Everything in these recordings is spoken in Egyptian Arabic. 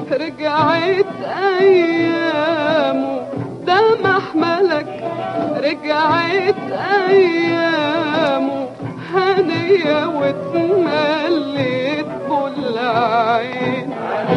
رجعت ايامه ده محملك رجعت ايامه هنية واتمليت كل عين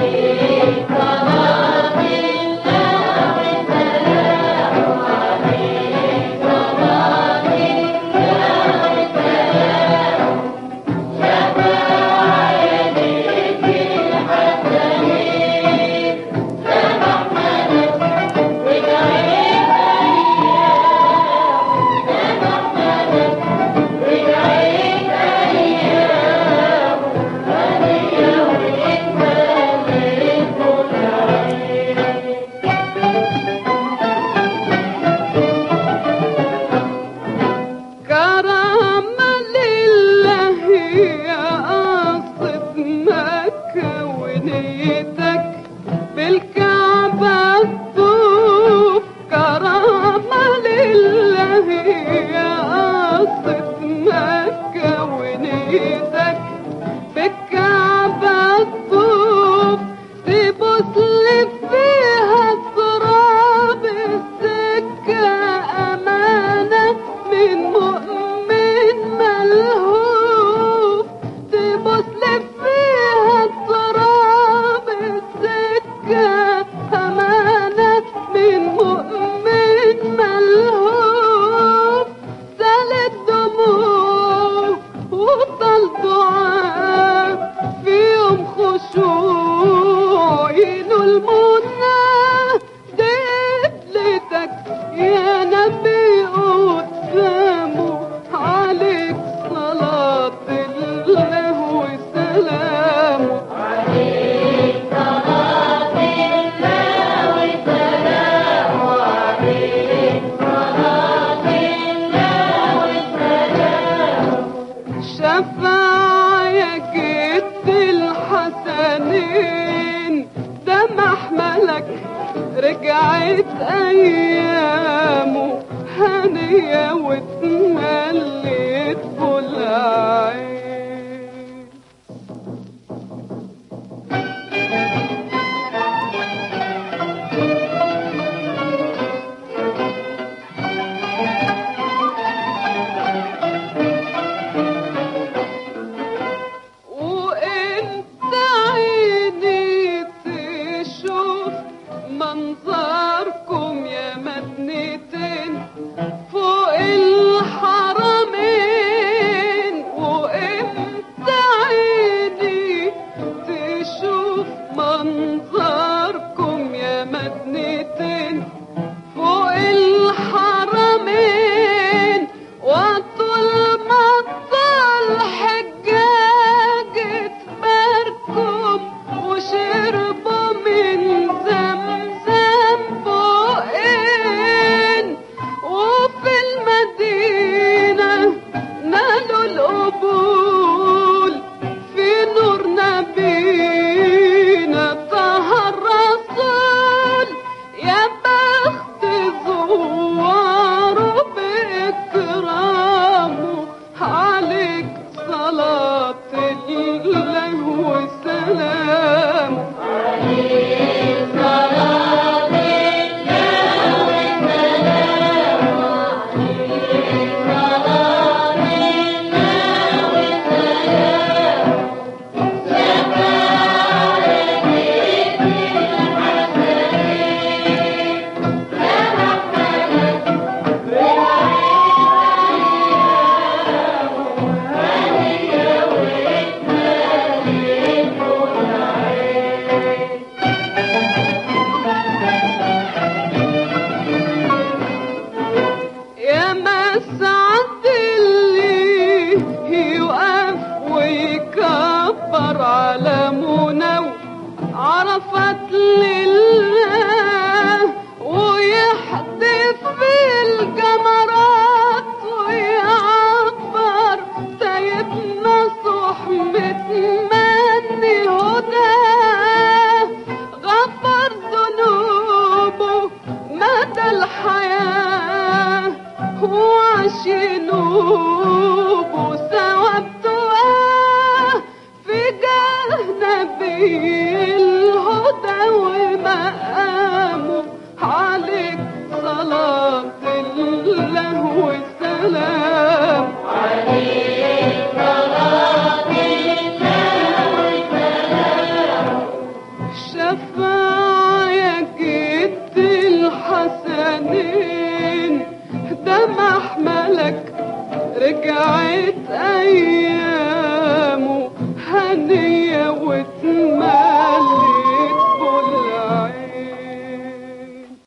كرامة لله يا قصة مكة ونيتك بالكعبة تطوف كرامة لله يا قصة مكة ونيتك بالكعبة تطوف تبص لي فيها تراب السكة أمانة من مؤمن ملهوف تبص لي فيها تراب السكة أمانة من مؤمن ملهوف سالت دموع وطل دعاء في يوم خشوع ينو المنى دبلتك يا نبي قدامه عليك صلاة الله وسلامه شفاعة يا جد الحسنين ده محملك رجعت ايامه هنية واتمليت كل عين وانت عيني تشوف منظركم يا مدنتين فوق الحرمين وانت عيني تشوف منظركم يا مدنتين فوق الحرمين وطول ما طال حجاج تباركم وشربوا من زمزم فوقين وفي المدينة نالوا القبول في نور نبينا طه الرسول يا بخت زواره بإكرامه عليك صلاة الله وسلامه يا مسعد اللي يقف ويكبر على منو عرفت لله ويحدف في الجمرات ويعبر سيدنا صحبة مني هداه غفر ذنوبه مدى الحياة وعشنوبه ثوابته في جاه نبي الهدى ومقامه عليك صلاة الله وسلام